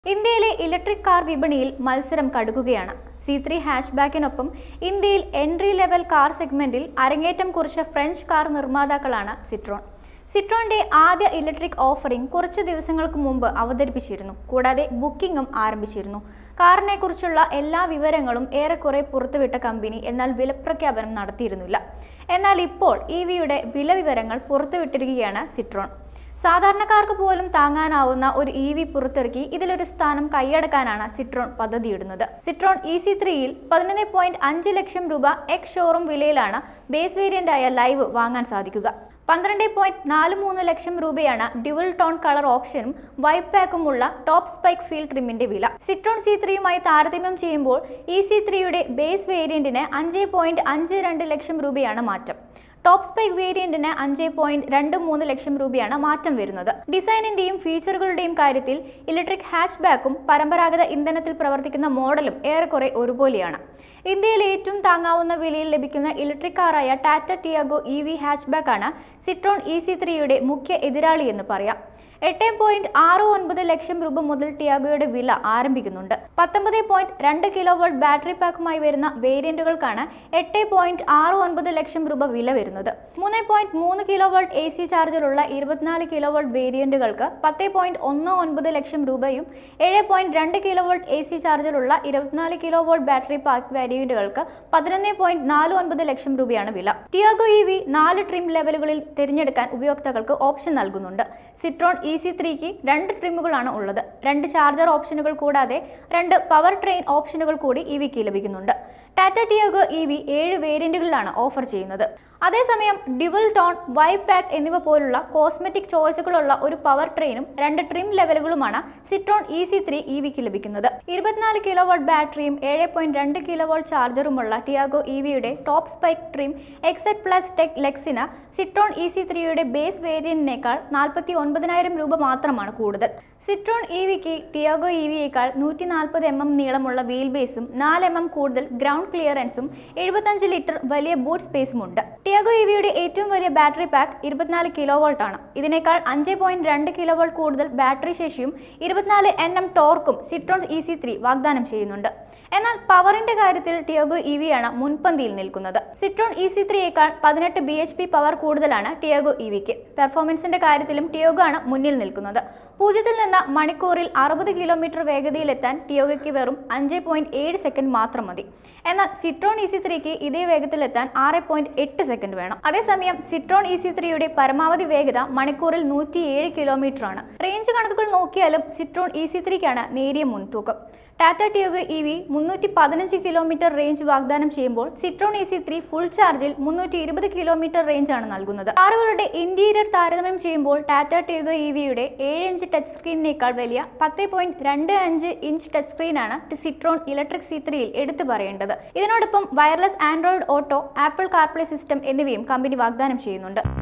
ഇന്ത്യയിലെ electric car വിപണിയിൽ മത്സരം കടുക്കുകയാണ് സി ത്രീ ഹാച്ച്ബാക്കിനൊപ്പം ഇന്ത്യയിൽ എൻട്രി ലെവൽ കാർ സെഗ്മെന്റിൽ അരങ്ങേറ്റം കുറിച്ച ഫ്രഞ്ച് കാർ നിർമ്മാതാക്കളാണ് സിട്രോൺ സിട്രോണിന്റെ ആദ്യ ഇലക്ട്രിക് ഓഫറിംഗ് കുറച്ച് ദിവസങ്ങൾക്ക് മുമ്പ് അവതരിപ്പിച്ചിരുന്നു കൂടാതെ ബുക്കിംഗും ആരംഭിച്ചിരുന്നു കാറിനെ കുറിച്ചുള്ള എല്ലാ വിവരങ്ങളും ഏറെക്കുറെ പുറത്തുവിട്ട കമ്പനി എന്നാൽ വിലപ്രഖ്യാപനം നടത്തിയിരുന്നില്ല എന്നാൽ ഇപ്പോൾ ഇ വിയുടെ വില വിവരങ്ങൾ പുറത്തുവിട്ടിരിക്കുകയാണ് സിട്രോൺ സാധാരണക്കാർക്ക് പോലും താങ്ങാനാവുന്ന ഒരു ഇ വി പുറത്തിറക്കി ഇതിലൊരു സ്ഥാനം കൈയടക്കാനാണ് സിട്രോൺ പദ്ധതിയിടുന്നത് സിട്രോൺ ഇ സി ത്രീയിൽ പതിനൊന്ന് പോയിന്റ് അഞ്ച് ലക്ഷം രൂപ എക്സ് ഷോറൂം വിലയിലാണ് ബേസ് വേരിയന്റായ ലൈവ് വാങ്ങാൻ സാധിക്കുക പന്ത്രണ്ട് പോയിന്റ് നാല് മൂന്ന് ലക്ഷം രൂപയാണ് ഡ്യുവൽ ടോൺ കളർ ഓപ്ഷനും വൈറ്റ് പാക്കുമുള്ള ടോപ്പ് സ്പൈക്ക് ഫീൽ ട്രിമിന്റെ വില സിട്രോൺ സി ത്രീയുമായി താരതമ്യം ചെയ്യുമ്പോൾ ഇ സി ത്രീയുടെ ബേസ് വേരിയന്റിന് അഞ്ച് പോയിന്റ് അഞ്ച് രണ്ട് ലക്ഷം രൂപയാണ് മാറ്റം ടോപ്പ് സ്പൈക്ക് വേരിയന്റിന് അഞ്ച് പോയിന്റ് രണ്ട് മൂന്ന് ലക്ഷം രൂപയാണ് മാറ്റം വരുന്നത് ഡിസൈനിന്റെയും ഫീച്ചറുകളുടെയും കാര്യത്തിൽ ഇലക്ട്രിക് ഹാച്ച് ബാക്കും പരമ്പരാഗത ഇന്ധനത്തിൽ പ്രവർത്തിക്കുന്ന മോഡലും ഏറെക്കുറെ ഒരുപോലെയാണ് ഇന്ത്യയിൽ ഏറ്റവും താങ്ങാവുന്ന വിലയിൽ ലഭിക്കുന്ന ഇലക്ട്രിക് കാറായ ടാറ്റ ടിയാഗോ ഇ വി ഹാച്ച്ബാക്കാണ് സിട്രോൺ ഇ സി ത്രീയുടെ മുഖ്യ എതിരാളി എന്ന് പറയാം എട്ട് പോയിന്റ് ആറ് ഒൻപത് ലക്ഷം രൂപ മുതൽ ടിയാഗോയുടെ വില ആരംഭിക്കുന്നുണ്ട് പത്തൊമ്പത് പോയിന്റ് രണ്ട് കിലോ വോൾട്ട് ബാറ്ററി പാക്കുമായി വരുന്ന വേരിയന്റുകൾക്കാണ് എട്ട് പോയിന്റ് ആറ് ഒൻപത് ലക്ഷം രൂപ വില വരുന്നത് മൂന്ന് പോയിന്റ് മൂന്ന് കിലോ വോൾട്ട് എ സി ചാർജറുള്ള ഇരുപത്തിനാല് കിലോ വോൾട്ട് വേരിയന്റുകൾക്ക് പത്ത് പോയിന്റ് ഒന്ന് ഒൻപത് ലക്ഷം രൂപയും ഏഴ് പോയിന്റ് രണ്ട് കിലോ വോൾട്ട് എ സി ചാർജറുള്ള ഇരുപത്തിനാല് കിലോ വോൾട്ട് ബാറ്ററി പാക്ക് വേരിയന്റുകൾക്ക് പതിനൊന്ന് പോയിന്റ് നാല് ഒൻപത് ലക്ഷം രൂപയാണ് വില ടിയാഗോ ഇ വി നാല് ട്രിം ലെവലുകളിൽ തിരഞ്ഞെടുക്കാൻ ഉപയോക്താക്കൾക്ക് ഓപ്ഷൻ നൽകുന്നുണ്ട് സിട്രോൺ ഇ സി ത്രീക്ക് രണ്ട് ട്രിമ്മുകളാണ് ഉള്ളത് രണ്ട് ചാർജർ ഓപ്ഷനുകൾ കൂടാതെ രണ്ട് പവർ ട്രെയിൻ ഓപ്ഷനുകൾ കൂടി ഇ വിക്ക് ലഭിക്കുന്നുണ്ട് ടാറ്റ ടിയാഗോ ഇ വി ഏഴ് വേരിയന്റുകളിലാണ് ഓഫർ ചെയ്യുന്നത് അതേസമയം ഡ്യുവൽ ടോൺ വൈറ്റ് പാക്ക് എന്നിവ പോലുള്ള കോസ്മെറ്റിക് ചോയ്സുകളുള്ള ഒരു പവർ ട്രെയിനും രണ്ട് ട്രിം ലെവലുകളുമാണ് Citroen E C three E വിക്ക് ലഭിക്കുന്നത് ഇരുപത്തിനാല് കിലോ വാട്ട് ബാറ്ററിയും ഏഴ് പോയിന്റ് രണ്ട് കിലോ വാട്ട് ചാർജറുമുള്ള ടിയാഗോ ഇ വിയുടെ top spec trim XZ plus tech ലെക്സിന് സിട്രോൺ ഇ സി ത്രീയുടെ ബേസ് വേരിയന്റിനേക്കാൾ നാൽപ്പത്തി ഒൻപതിനായിരം രൂപ മാത്രമാണ് കൂടുതൽ സിട്രോൺ ഇ വിക്ക് ടിയാഗോ ഇ വിയേക്കാൾ നൂറ്റി നാൽപ്പത് എം എം നീളമുള്ള വീൽ ബേസും നാല് എം എം കൂടുതൽ ഗ്രൗണ്ട് ക്ലിയറൻസും എഴുപത്തഞ്ച് ലിറ്റർ വലിയ ബൂട്ട് സ്പേസും ഉണ്ട് ടിയാഗോ ഇ വിയുടെ ഏറ്റവും വലിയ ബാറ്ററി പാക്ക് ഇരുപത്തിനാല് കിലോ വോൾട്ട് ആണ് ഇതിനേക്കാൾ അഞ്ച് പോയിന്റ് രണ്ട് കിലോ വോൾട്ട് കൂടുതൽ ബാറ്ററി ശേഷിയും ഇരുപത്തിനാല് എൻ എം ടോർക്കും സിട്രോൺ ഇ സി ത്രീ വാഗ്ദാനം ചെയ്യുന്നുണ്ട് എന്നാൽ പവറിന്റെ കാര്യത്തിൽ ടിയാഗോ ഇ വി ആണ് മുൻപന്തിയിൽ നിൽക്കുന്നത് സിട്രോൺ ഇ സി ത്രീയേക്കാൾ പതിനെട്ട് ബി എച്ച് പി പവർ കൂടുതലാണ് ടിയാഗോ ഇ വിക്ക് പെർഫോമൻസിന്റെ കാര്യത്തിലും ടിയാഗോ ആണ് മുന്നിൽ നിൽക്കുന്നത് പൂജ്യത്തിൽ നിന്ന് മണിക്കൂറിൽ അറുപത് കിലോമീറ്റർ വേഗതയിലെത്താൻ ടിയോഗയ്ക്ക് വെറും അഞ്ച് പോയിന്റ് ഏഴ് സെക്കൻഡ് മാത്രം മതി എന്നാൽ സിട്രോൺ ഇ സി ത്രീക്ക് ഇതേ വേഗത്തിലെത്താൻ ആറ് പോയിന്റ് എട്ട് സെക്കൻഡ് വേണം അതേസമയം സിട്രോൺ ഇ സി ത്രീയുടെ പരമാവധി വേഗത മണിക്കൂറിൽ നൂറ്റി ഏഴ് കിലോമീറ്റർ ആണ് റേഞ്ച് കണക്കുകൾ നോക്കിയാലും സിട്രോൺ ഇ സി ത്രീക്കാണ് നേരിയ മുൻതൂക്കം ടാറ്റ ടിയോഗോ ഇ വി മുന്നൂറ്റി പതിനഞ്ച് കിലോമീറ്റർ റേഞ്ച് വാഗ്ദാനം ചെയ്യുമ്പോൾ Citroen E C three full ചാർജിൽ മുന്നൂറ്റി ഇരുപത് കിലോമീറ്റർ റേഞ്ച് ആണ് നൽകുന്നത് കാറുകളുടെ ഇന്റീരിയർ താരതമ്യം ചെയ്യുമ്പോൾ ടാറ്റ ടിയോഗോ ഇ വിയുടെ ഏഴ് ഇഞ്ച് ടച്ച് സ്ക്രീനിനേക്കാൾ വലിയ പത്ത് പോയിന്റ് രണ്ട് അഞ്ച് ഇഞ്ച് ടച്ച് സ്ക്രീനാണ് സിട്രോൺ ഇലക്ട്രിക് സി ത്രീയിൽ എടുത്തു പറയേണ്ടത് ഇതിനോടൊപ്പം wireless Android auto Apple CarPlay system എന്നിവയും കമ്പനി വാഗ്ദാനം ചെയ്യുന്നുണ്ട്